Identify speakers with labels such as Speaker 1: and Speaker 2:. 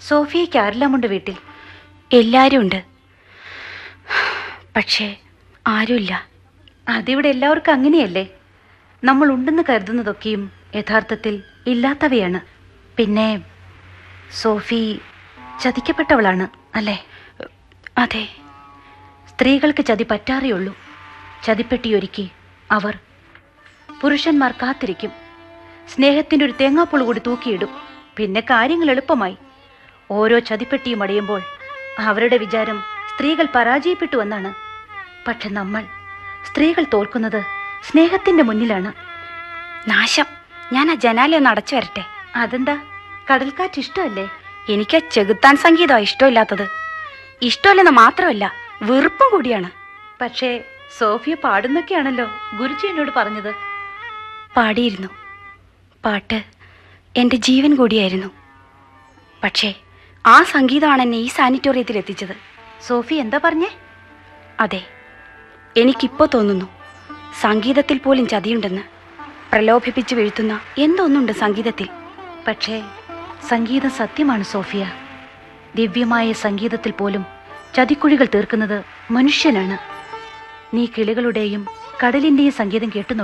Speaker 1: സോഫിയയ്ക്ക് ആരെല്ലാമുണ്ട് വീട്ടിൽ
Speaker 2: എല്ലാരും ഉണ്ട് പക്ഷേ ആരുമില്ല
Speaker 1: അതിവിടെ എല്ലാവർക്കും അങ്ങനെയല്ലേ നമ്മൾ ഉണ്ടെന്ന് കരുതുന്നതൊക്കെയും യഥാർത്ഥത്തിൽ ഇല്ലാത്തവയാണ് പിന്നെ സോഫി ചതിക്കപ്പെട്ടവളാണ് അല്ലേ
Speaker 2: അതെ
Speaker 1: സ്ത്രീകൾക്ക് ചതി പറ്റാറേയുള്ളൂ ചതിപ്പെട്ടിയൊരുക്കി അവർ പുരുഷന്മാർ കാത്തിരിക്കും സ്നേഹത്തിൻ്റെ ഒരു തേങ്ങാപ്പുള് കൂടി തൂക്കിയിടും പിന്നെ കാര്യങ്ങൾ എളുപ്പമായി ഓരോ ചതിപ്പെട്ടിയും അടയുമ്പോൾ അവരുടെ വിചാരം സ്ത്രീകൾ പരാജയപ്പെട്ടു എന്നാണ് പക്ഷെ നമ്മൾ സ്ത്രീകൾ തോൽക്കുന്നത് സ്നേഹത്തിന്റെ മുന്നിലാണ്
Speaker 2: നാശം ഞാൻ ആ ജനാല ഒന്ന് അടച്ചു വരട്ടെ
Speaker 1: അതെന്താ കടൽക്കാറ്റ് ഇഷ്ടമല്ലേ
Speaker 2: എനിക്ക് ആ ചെകുത്താൻ സംഗീതമാണ് ഇഷ്ടമില്ലാത്തത് ഇഷ്ടമില്ലെന്ന് മാത്രമല്ല വെറുപ്പും കൂടിയാണ്
Speaker 1: പക്ഷേ സോഫിയ പാടുന്നൊക്കെയാണല്ലോ ഗുരുജി എന്നോട് പറഞ്ഞത്
Speaker 2: പാടിയിരുന്നു പാട്ട് എൻ്റെ ജീവൻ കൂടിയായിരുന്നു പക്ഷേ ആ സംഗീതമാണ് എന്നെ ഈ സാനിറ്റോറിയത്തിൽ എത്തിച്ചത്
Speaker 1: സോഫി എന്താ പറഞ്ഞേ
Speaker 2: അതെ എനിക്കിപ്പോൾ തോന്നുന്നു സംഗീതത്തിൽ പോലും ചതിയുണ്ടെന്ന് പ്രലോഭിപ്പിച്ച് വീഴ്ത്തുന്ന എന്തൊന്നുണ്ട് സംഗീതത്തിൽ
Speaker 1: പക്ഷേ സംഗീതം സത്യമാണ് സോഫിയ ദിവ്യമായ സംഗീതത്തിൽ പോലും ചതിക്കുഴികൾ തീർക്കുന്നത് മനുഷ്യനാണ് നീ കിളികളുടെയും കടലിന്റെയും സംഗീതം കേട്ടു